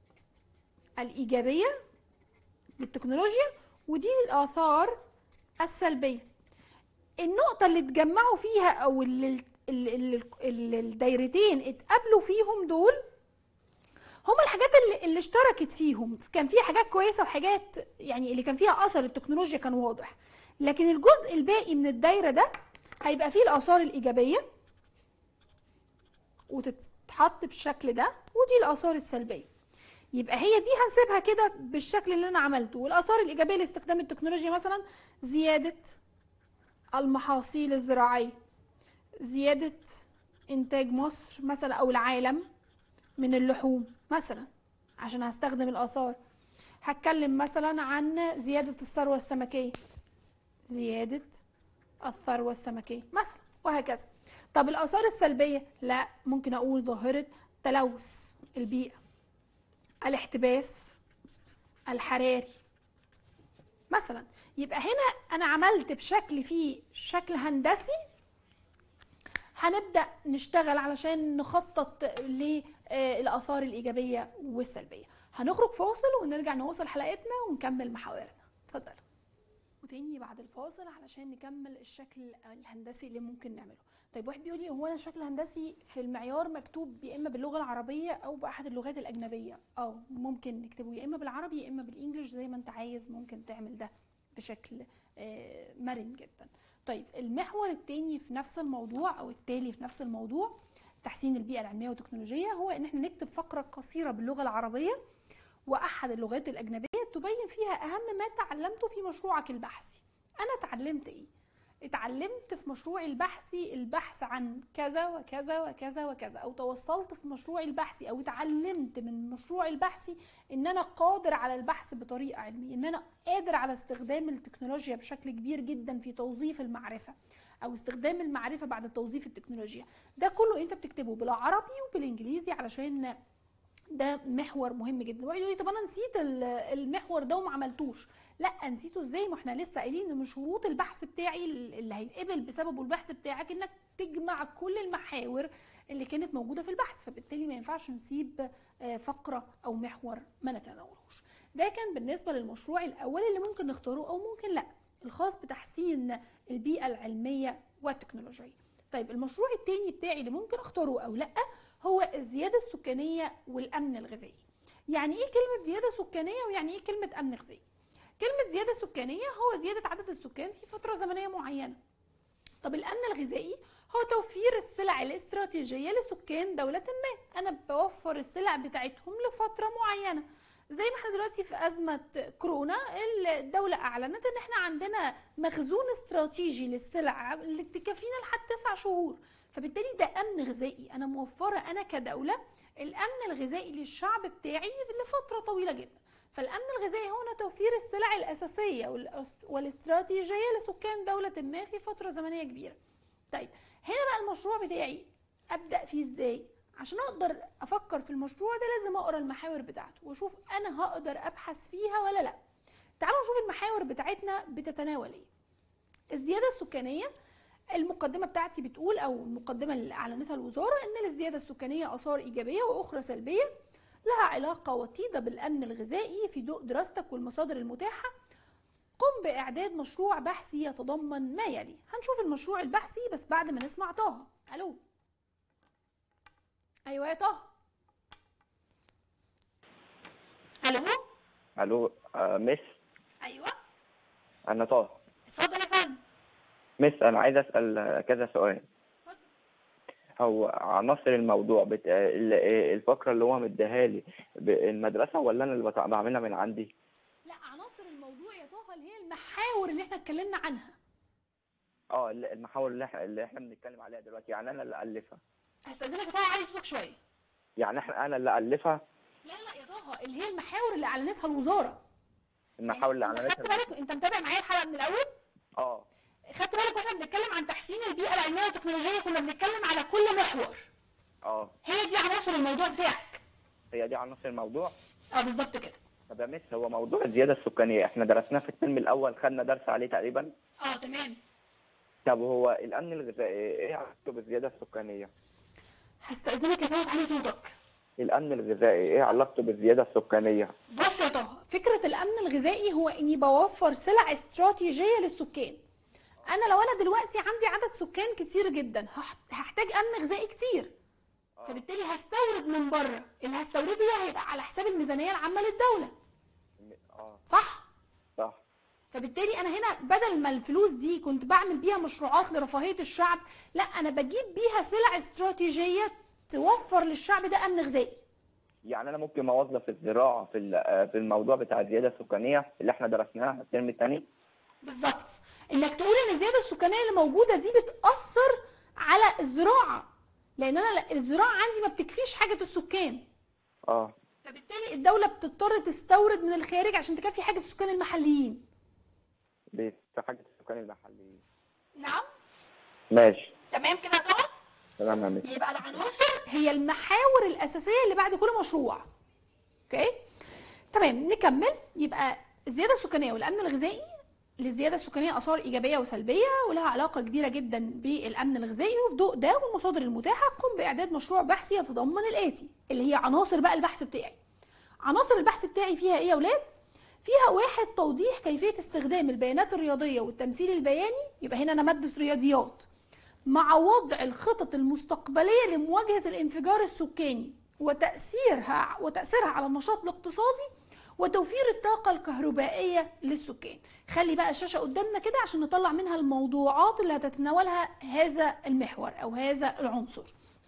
الايجابيه للتكنولوجيا ودي الاثار السلبيه النقطه اللي اتجمعوا فيها او اللي الدايرتين اتقابلوا فيهم دول هما الحاجات اللي, اللي اشتركت فيهم كان فيها حاجات كويسه وحاجات يعني اللي كان فيها اثر التكنولوجيا كان واضح لكن الجزء الباقي من الدايره ده هيبقى فيه الاثار الايجابيه وتتحط بالشكل ده ودي الاثار السلبيه يبقى هي دي هنسيبها كده بالشكل اللي انا عملته والاثار الايجابيه لاستخدام التكنولوجيا مثلا زياده المحاصيل الزراعيه زياده انتاج مصر مثلا او العالم من اللحوم مثلا عشان هستخدم الاثار هتكلم مثلا عن زياده الثروه السمكيه زياده الثروه السمكيه مثلا وهكذا طب الاثار السلبيه لا ممكن اقول ظاهره تلوث البيئه الاحتباس الحراري مثلا يبقى هنا انا عملت بشكل فيه شكل هندسي هنبدا نشتغل علشان نخطط للاثار الايجابيه والسلبيه هنخرج فاصل ونرجع نوصل حلقتنا ونكمل محاورنا اتفضل وتاني بعد الفاصل علشان نكمل الشكل الهندسي اللي ممكن نعمله طيب واحد بيقول لي هو انا الشكل الهندسي في المعيار مكتوب يا اما باللغه العربيه او باحد اللغات الاجنبيه اه ممكن نكتبه يا اما بالعربي يا اما بالانجلش زي ما انت عايز ممكن تعمل ده بشكل آه، مرن جدا طيب المحور التاني في نفس الموضوع او التالي في نفس الموضوع تحسين البيئه العلميه والتكنولوجيه هو ان احنا نكتب فقره قصيره باللغه العربيه واحد اللغات الاجنبيه تبين فيها اهم ما تعلمته في مشروعك البحثي انا اتعلمت ايه اتعلمت في مشروعي البحثي البحث عن كذا وكذا وكذا وكذا او توصلت في مشروعي البحثي او اتعلمت من مشروعي البحثي ان انا قادر على البحث بطريقه علميه ان انا قادر على استخدام التكنولوجيا بشكل كبير جدا في توظيف المعرفه او استخدام المعرفه بعد توظيف التكنولوجيا ده كله انت بتكتبه بالعربي وبالانجليزي علشان ده محور مهم جدا واحد يقول لي طب انا نسيت ال- المحور ده وما عملتوش لا نسيته ازاي ما احنا لسه قايلين ان من شروط البحث بتاعي اللي هيتقبل بسببه البحث بتاعك انك تجمع كل المحاور اللي كانت موجوده في البحث فبالتالي ما ينفعش نسيب آه، فقره او محور ما نتناولهوش ده كان بالنسبه للمشروع الاول اللي ممكن نختاره او ممكن لا الخاص بتحسين البيئه العلميه والتكنولوجيه طيب المشروع التاني بتاعي اللي ممكن اختاره او لا هو الزياده السكانيه والامن الغذائي يعني ايه كلمه زياده سكانيه ويعني ايه كلمه امن غذائي كلمه زياده سكانيه هو زياده عدد السكان في فتره زمنيه معينه طب الامن الغذائي هو توفير السلع الاستراتيجيه لسكان دوله ما انا بوفر السلع بتاعتهم لفتره معينه زي ما احنا دلوقتي في ازمه كورونا الدوله اعلنت ان احنا عندنا مخزون استراتيجي للسلع اللي تكفينا لحد تسع شهور فبالتالي ده امن غذائي انا موفره انا كدوله الامن الغذائي للشعب بتاعي لفتره طويله جدا فالامن الغذائي هو توفير السلع الاساسيه والأس- والاستراتيجيه لسكان دوله ما في فتره زمنيه كبيره طيب هنا بقى المشروع بتاعي ابدا فيه ازاي عشان اقدر افكر في المشروع ده لازم اقرا المحاور بتاعته واشوف انا هقدر ابحث فيها ولا لا تعالوا نشوف المحاور بتاعتنا بتتناول ايه الزياده السكانيه المقدمه بتاعتي بتقول او المقدمه اللي اعلنتها الوزاره ان للزياده السكانيه اثار ايجابيه واخرى سلبيه لها علاقه وطيده بالامن الغذائي في ضوء دراستك والمصادر المتاحه قم باعداد مشروع بحثي يتضمن ما يلي هنشوف المشروع البحثي بس بعد ما نسمع طه الو ايوه يا طه الو الو آه مس ايوه انا طه اتفضل يا فندم مس انا عايز اسال آه، كذا سؤال هو عناصر الموضوع بت... ال- آه، الفقره اللي هو مديها لي المدرسه ولا انا اللي بتع- بعملها من عندي لا عناصر الموضوع يا طه اللي هي المحاور اللي احنا اتكلمنا عنها اه ال- المحاور اللي احنا اللي احنا بنتكلم عليها دلوقتي يعني انا اللي الفها هستاذنك يا طه عالي صوتك شويه يعني احنا انا اللي الفها لا لا يا طه اللي هي المحاور اللي اعلنتها الوزاره المحاور اللي انت خدت عملتها بالك انت متابع معايا الحلقه من الاول اه خدت بالك واحنا بنتكلم عن تحسين البيئه العلميه والتكنولوجيه كنا بنتكلم على كل محور اه هي دي عناصر الموضوع بتاعك هي دي عناصر الموضوع اه بالظبط كده طب يا مس هو موضوع الزياده السكانيه احنا درسناه في الترم الاول خدنا درس عليه تقريبا اه تمام طب هو الامن الغذائي ايه علاقته بالزياده السكانيه هستأذنك يا طه تعالي صوتك الامن الغذائي ايه علاقته بالزياده السكانيه بص يا طه فكرة الأمن الغذائي هو إني بوفر سلع استراتيجية للسكان أنا لو أنا دلوقتي عندي عدد سكان كتير جدا هح- هحتاج أمن غذائي كتير فبالتالي هستورد من بره اللي هستورده ده هيبقى على حساب الميزانية العامة للدولة اه صح؟ صح فبالتالي انا هنا بدل ما الفلوس دي كنت بعمل بيها مشروعات لرفاهيه الشعب لا انا بجيب بيها سلع استراتيجيه توفر للشعب ده امن غذائي يعني انا ممكن اوظف الزراعه في ال- في الموضوع بتاع الزياده السكانيه اللي احنا درسناه الترم الثاني بالظبط انك تقول ان الزياده السكانيه اللي موجوده دي بتاثر على الزراعه لان انا الزراعه عندي ما بتكفيش حاجه السكان اه فبالتالي الدوله بتضطر تستورد من الخارج عشان تكفي حاجه السكان المحليين في حاجه السكان المحليين نعم ماشي تمام كده طبعا تمام يا مس يبقى العناصر هي المحاور الاساسيه اللي بعد كل مشروع اوكي تمام نكمل يبقى الزياده السكانيه والامن الغذائي للزياده السكانيه اثار ايجابيه وسلبيه ولها علاقه كبيره جدا بالامن الغذائي وفي ضوء ده والمصادر المتاحه قم باعداد مشروع بحثي يتضمن الاتي اللي هي عناصر بقى البحث بتاعي عناصر البحث بتاعي فيها ايه يا اولاد فيها واحد توضيح كيفيه استخدام البيانات الرياضيه والتمثيل البياني يبقى هنا انا مادة رياضيات مع وضع الخطط المستقبليه لمواجهه الانفجار السكاني وتاثيرها وتاثيرها على النشاط الاقتصادي وتوفير الطاقة الكهربائية للسكان خلي بقى الشاشة قدامنا كده عشان نطلع منها الموضوعات اللي هتتناولها هذا المحور أو هذا العنصر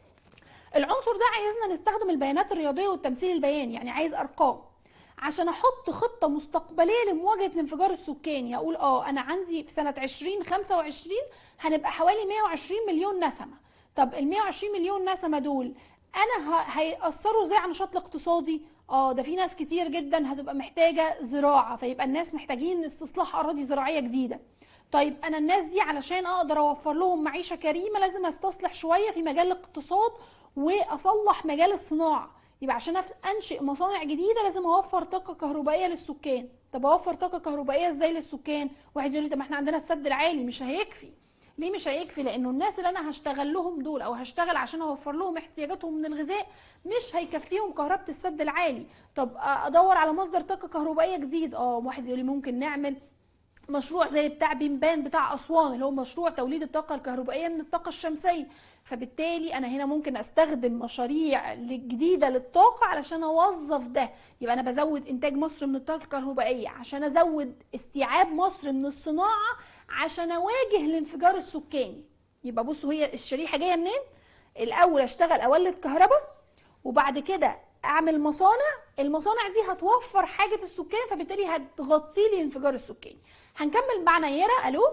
العنصر ده عايزنا نستخدم البيانات الرياضية والتمثيل البياني يعني عايز أرقام عشان احط خطه مستقبليه لمواجهه الانفجار السكاني اقول اه انا عندي في سنه 2025 هنبقى حوالي 120 مليون نسمه طب ال 120 مليون نسمه دول انا ه- هيأثروا ازاي على النشاط الاقتصادي اه ده في ناس كتير جدا هتبقى محتاجه زراعه فيبقى الناس محتاجين استصلاح اراضي زراعيه جديده طيب انا الناس دي علشان اقدر اوفر لهم معيشه كريمه لازم استصلح شويه في مجال الاقتصاد واصلح مجال الصناعه يبقى عشان أف- انشئ مصانع جديده لازم اوفر طاقه كهربائيه للسكان طب اوفر طاقه كهربائيه ازاي للسكان واحد يقول لي طب ما احنا عندنا السد العالي مش هيكفي ليه مش هيكفي لانه الناس اللي انا هشتغل لهم دول او هشتغل عشان اوفر لهم احتياجاتهم من الغذاء مش هيكفيهم كهربة السد العالي طب ادور على مصدر طاقه كهربائيه جديد اه واحد يقول لي ممكن نعمل مشروع زي بتاع بيمبان بتاع اسوان اللي هو مشروع توليد الطاقه الكهربائيه من الطاقه الشمسيه فبالتالي انا هنا ممكن استخدم مشاريع جديده للطاقه علشان اوظف ده يبقى انا بزود انتاج مصر من الطاقه الكهربائيه عشان ازود استيعاب مصر من الصناعه عشان اواجه الانفجار السكاني يبقى بصوا هي الشريحه جايه منين الاول اشتغل اولد كهرباء وبعد كده اعمل مصانع المصانع دي هتوفر حاجه السكان فبالتالي هتغطي لي الانفجار السكاني هنكمل مع نيره الو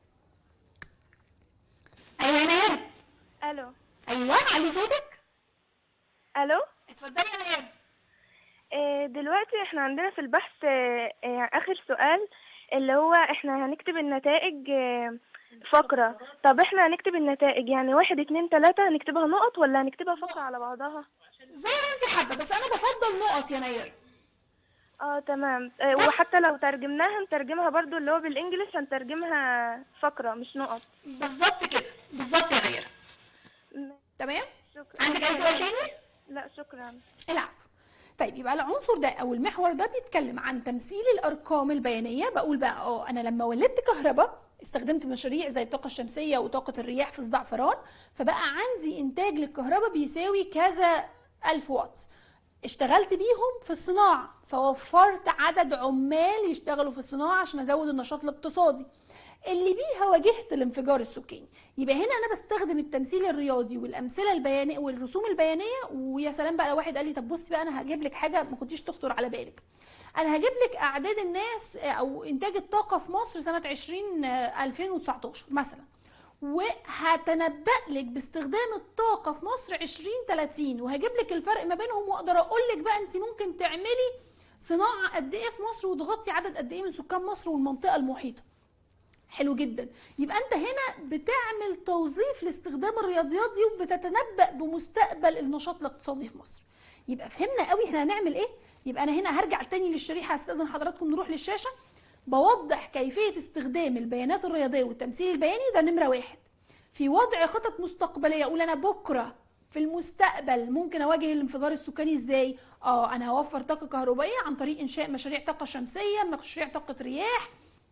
ايوه يا نيره الو ايوه علي صوتك الو اتفضلي يا نيره آه، دلوقتي احنا عندنا في البحث آه، آه، اخر سؤال اللي هو احنا هنكتب النتائج آه، فقرة طب احنا هنكتب النتائج يعني واحد اتنين تلاتة هنكتبها نقط ولا هنكتبها فقرة على بعضها زي ما انت حابه بس انا بفضل نقط يا نيره اه تمام آه، وحتى لو ترجمناها هنترجمها برضو اللي هو بالانجلش هنترجمها فقرة مش نقط بالظبط كده بالظبط يا نيره م- تمام شكرا عندك اي سؤال تاني لا شكرا العفو طيب يبقى العنصر ده او المحور ده بيتكلم عن تمثيل الارقام البيانيه بقول بقى اه انا لما ولدت كهرباء استخدمت مشاريع زي الطاقه الشمسيه وطاقه الرياح في الزعفران فبقى عندي انتاج للكهرباء بيساوي كذا الف واط اشتغلت بيهم في الصناعه فوفرت عدد عمال يشتغلوا في الصناعه عشان ازود النشاط الاقتصادي اللي بيها واجهت الانفجار السكاني يبقى هنا انا بستخدم التمثيل الرياضي والامثله البيانيه والرسوم البيانيه ويا سلام بقى لو واحد قال لي طب بصي بقى انا هجيب لك حاجه ما كنتيش تخطر على بالك انا هجيب لك اعداد الناس او انتاج الطاقه في مصر سنه 20 آه، 2019 مثلا وهتنبأ لك باستخدام الطاقه في مصر 2030 وهجيب لك الفرق ما بينهم واقدر اقول لك بقى انت ممكن تعملي صناعه قد ايه في مصر وتغطي عدد قد ايه من سكان مصر والمنطقه المحيطه حلو جدا يبقى انت هنا بتعمل توظيف لاستخدام الرياضيات دي وبتتنبأ بمستقبل النشاط الاقتصادي في مصر يبقى فهمنا قوي احنا هنعمل ايه يبقى انا هنا هرجع تاني للشريحه استاذن حضراتكم نروح للشاشه بوضح كيفيه استخدام البيانات الرياضيه والتمثيل البياني ده نمره واحد في وضع خطط مستقبليه اقول انا بكره في المستقبل ممكن اواجه الانفجار السكاني ازاي اه انا هوفر طاقه كهربائيه عن طريق انشاء مشاريع طاقه شمسيه مشاريع طاقه رياح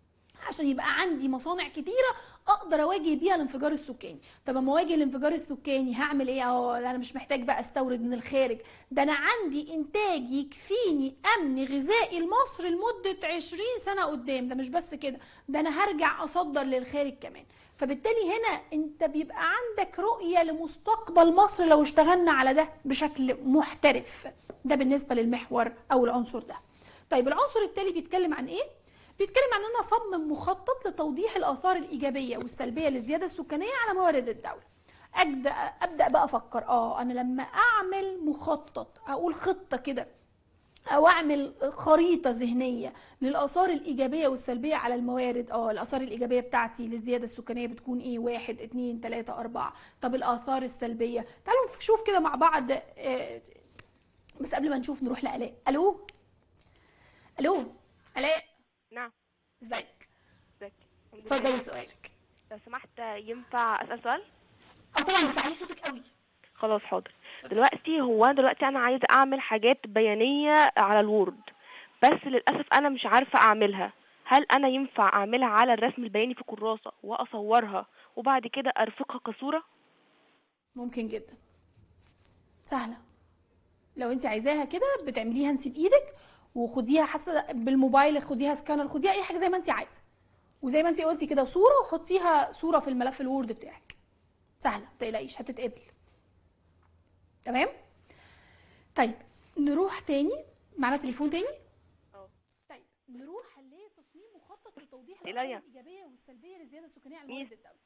عشان يبقى عندي مصانع كتيره اقدر اواجه بيها الانفجار السكاني طب اما اواجه الانفجار السكاني هعمل ايه اه انا مش محتاج بقى استورد من الخارج ده انا عندي انتاج يكفيني امن غذائي لمصر لمده 20 سنه قدام ده مش بس كده ده انا هرجع اصدر للخارج كمان فبالتالي هنا انت بيبقى عندك رؤيه لمستقبل مصر لو اشتغلنا على ده بشكل محترف ده بالنسبه للمحور او العنصر ده طيب العنصر التالي بيتكلم عن ايه بيتكلم عن ان انا اصمم مخطط لتوضيح الاثار الايجابيه والسلبيه للزياده السكانيه على موارد الدوله ابدا ابدا بقى افكر اه انا لما اعمل مخطط اقول خطه كده او اعمل خريطه ذهنيه للاثار الايجابيه والسلبيه على الموارد اه الاثار الايجابيه بتاعتي للزياده السكانيه بتكون ايه واحد اتنين تلاته اربعه طب الاثار السلبيه تعالوا نشوف كده مع بعض آه، بس قبل ما نشوف نروح لالاء الو الو الاء نعم ازيك ازيك اتفضلي سؤالك لو سمحت ينفع اسال سؤال اه طبعا بس علي صوتك قوي خلاص حاضر دلوقتي هو انا دلوقتي انا عايزه اعمل حاجات بيانيه على الوورد بس للاسف انا مش عارفه اعملها هل انا ينفع اعملها على الرسم البياني في كراسه واصورها وبعد كده ارفقها كصوره ممكن جدا سهله لو انت عايزاها كده بتعمليها انت بايدك وخديها حاسه بالموبايل خديها سكانر خديها اي حاجه زي ما انت عايزه وزي ما انت قلتي كده صوره وحطيها صوره في الملف الوورد بتاعك سهله ما تقلقيش هتتقبل تمام طيب نروح تاني معانا تليفون تاني اه. طيب نروح لتصميم مخطط لتوضيح إيليا. الاثار الايجابيه والسلبيه للزياده السكانيه على مين؟ موارد الدوله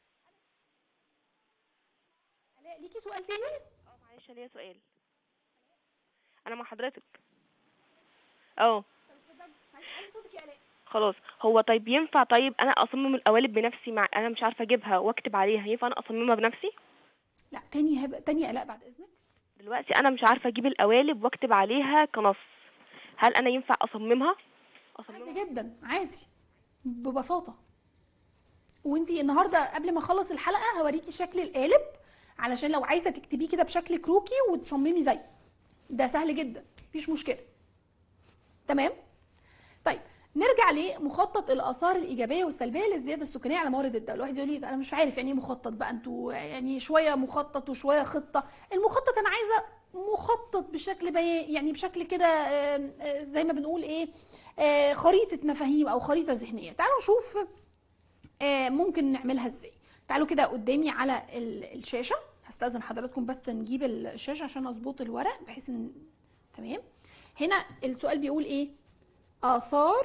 علاء ليكي سؤال تاني اه معلش ليا سؤال انا مع حضرتك اه طب اتفضلي معلش علي صوتك يا علاء خلاص هو طيب ينفع طيب انا اصمم القوالب بنفسي مع انا مش عارفه اجيبها واكتب عليها ينفع انا اصممها بنفسي لا تاني هب... تاني يا علاء بعد اذنك دلوقتي انا مش عارفه اجيب القوالب واكتب عليها كنص هل انا ينفع اصممها اصممها عادي جدا عادي ببساطه وانتي النهارده قبل ما اخلص الحلقه هوريكي شكل القالب علشان لو عايزه تكتبيه كده بشكل كروكي وتصممي زيه ده سهل جدا مفيش مشكله تمام طيب نرجع لمخطط الاثار الايجابيه والسلبيه للزياده السكانيه على موارد الدوله واحد يقول لي انا مش عارف يعني ايه مخطط بقى انتوا يعني شويه مخطط وشويه خطه المخطط انا عايزه مخطط بشكل بي... يعني بشكل كده آم، آه، زي ما بنقول ايه آه، خريطه مفاهيم او خريطه ذهنيه تعالوا نشوف آه، ممكن نعملها ازاي تعالوا كده قدامي على ال- الشاشه هستاذن حضراتكم بس نجيب الشاشه عشان اظبط الورق بحيث ان تمام هنا السؤال بيقول ايه آثار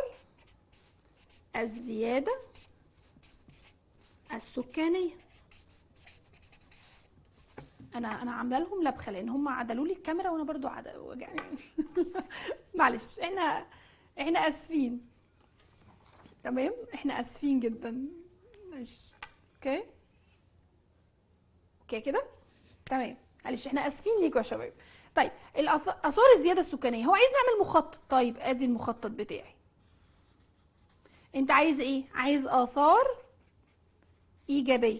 الزيادة السكانية أنا أنا عاملة لهم لبخة لأن هم عدلوا لي الكاميرا وأنا برضو عدل وجعني معلش إحنا إحنا آسفين تمام إحنا آسفين جدا ماشي أوكي أوكي كده تمام معلش إحنا آسفين ليكوا يا شباب طيب الآثار آثار الزيادة السكانية هو عايز نعمل مخطط طيب ادي المخطط بتاعي انت عايز ايه عايز آثار إيجابية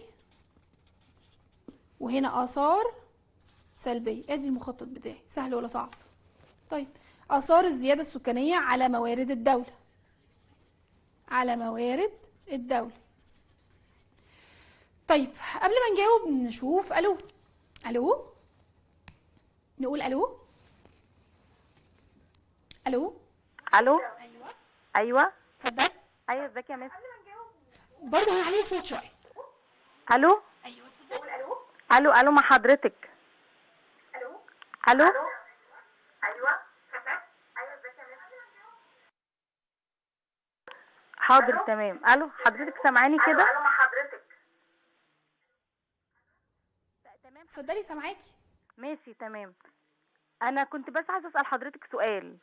وهنا آثار سلبية ادي المخطط بتاعي سهل ولا صعب طيب آثار الزيادة السكانية على موارد الدولة على موارد الدولة طيب قبل ما نجاوب نشوف الو الو نقول الو الو الو ايوه ايوه اتفضل ايوه ازيك يا مس برضه هنعلي الصوت شويه الو ايوه اتفضل الو الو مع حضرتك الو الو ايوه حاضر تمام الو حضرتك سامعاني كده اتفضلي سامعاكي ماشي تمام انا كنت بس عايزه اسال حضرتك سؤال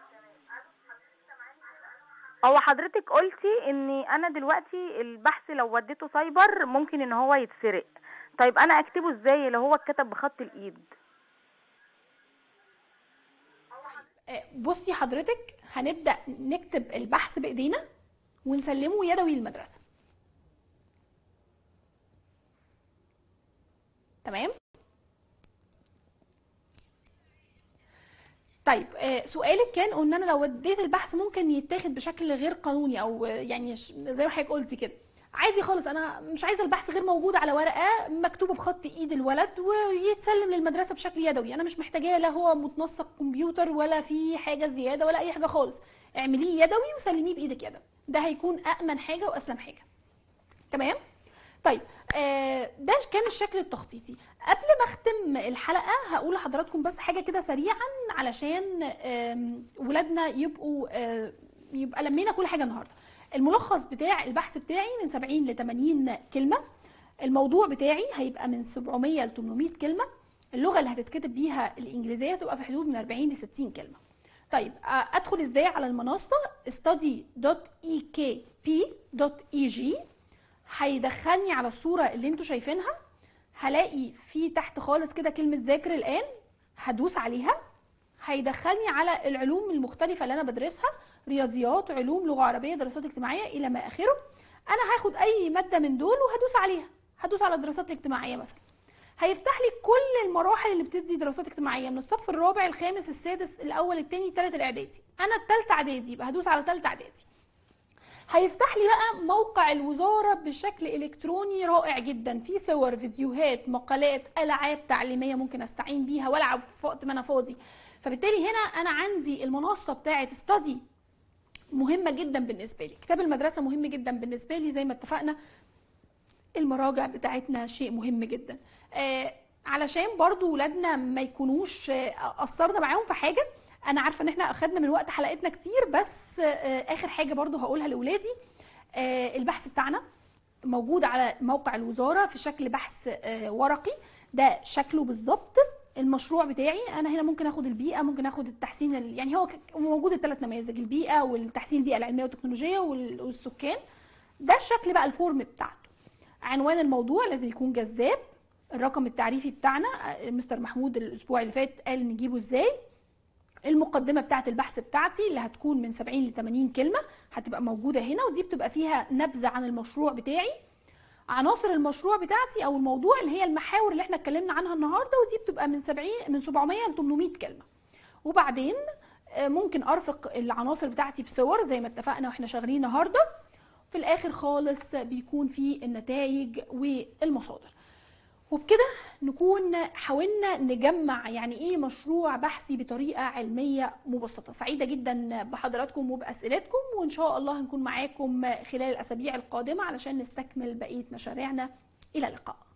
هو حضرتك قلتي ان انا دلوقتي البحث لو وديته سايبر ممكن ان هو يتسرق طيب انا اكتبه ازاي لو هو اتكتب بخط الايد آه، بصي حضرتك هنبدا نكتب البحث بايدينا ونسلمه يدوي للمدرسه تمام طيب آه، سؤالك كان ان انا لو اديت البحث ممكن يتاخد بشكل غير قانوني او آه، يعني ش- زي ما حضرتك قلتي كده عادي خالص انا مش عايزه البحث غير موجود على ورقه مكتوبه بخط ايد الولد ويتسلم للمدرسه بشكل يدوي انا مش محتاجاه لا هو متنسق كمبيوتر ولا في حاجه زياده ولا اي حاجه خالص اعمليه يدوي وسلميه بايدك يدوي ده هيكون امن حاجه واسلم حاجه تمام طيب آه ده كان الشكل التخطيطي قبل ما اختم الحلقه هقول لحضراتكم بس حاجه كده سريعا علشان آم، ولادنا يبقوا آه، يبقى لمينا كل حاجه النهارده الملخص بتاع البحث بتاعي من 70 ل 80 كلمه الموضوع بتاعي هيبقى من 700 ل 800 كلمه اللغه اللي هتتكتب بيها الانجليزيه تبقى في حدود من 40 ل 60 كلمه طيب آه، ادخل ازاي على المنصه study.ekp.eg هيدخلني على الصوره اللي انتوا شايفينها هلاقي في تحت خالص كده كلمه ذاكر الان هدوس عليها هيدخلني على العلوم المختلفه اللي انا بدرسها رياضيات علوم لغه عربيه دراسات اجتماعيه الى ما اخره انا هاخد اي ماده من دول وهدوس عليها هدوس على الدراسات الاجتماعيه مثلا هيفتح لي كل المراحل اللي بتدي دراسات اجتماعيه من الصف الرابع الخامس السادس الاول الثاني الثالث الاعدادي انا الثالثه اعدادي يبقى هدوس على ثالثه اعدادي هيفتح لي بقى موقع الوزارة بشكل إلكتروني رائع جدا في صور فيديوهات مقالات ألعاب تعليمية ممكن أستعين بيها وألعب في وقت ما أنا فاضي فبالتالي هنا أنا عندي المنصة بتاعة ستادي مهمة جدا بالنسبة لي كتاب المدرسة مهم جدا بالنسبة لي زي ما اتفقنا المراجع بتاعتنا شيء مهم جدا آه علشان برضو ولادنا ما يكونوش آه، قصرنا معاهم في حاجة انا عارفة ان احنا اخدنا من وقت حلقتنا كتير بس آه اخر حاجة برضو هقولها لاولادي آه البحث بتاعنا موجود على موقع الوزارة في شكل بحث آه ورقي ده شكله بالظبط المشروع بتاعي انا هنا ممكن اخد البيئه ممكن اخد التحسين ال- يعني هو ك- موجود الثلاث نماذج البيئه والتحسين البيئه العلميه والتكنولوجيه وال- والسكان ده الشكل بقى الفورم بتاعته عنوان الموضوع لازم يكون جذاب الرقم التعريفي بتاعنا آه، مستر محمود الاسبوع اللي فات قال نجيبه ازاي المقدمه بتاعه البحث بتاعتي اللي هتكون من 70 ل 80 كلمه هتبقى موجوده هنا ودي بتبقى فيها نبذه عن المشروع بتاعي عناصر المشروع بتاعتي او الموضوع اللي هي المحاور اللي احنا اتكلمنا عنها النهارده ودي بتبقى من 70 من 700 ل 800 كلمه وبعدين آه، ممكن ارفق العناصر بتاعتي بصور زي ما اتفقنا واحنا شغالين النهارده في الاخر خالص بيكون في النتائج والمصادر وبكده نكون حاولنا نجمع يعني ايه مشروع بحثي بطريقه علميه مبسطه سعيده جدا بحضراتكم وباسئلتكم وان شاء الله هنكون معاكم خلال الاسابيع القادمه علشان نستكمل بقيه مشاريعنا الى اللقاء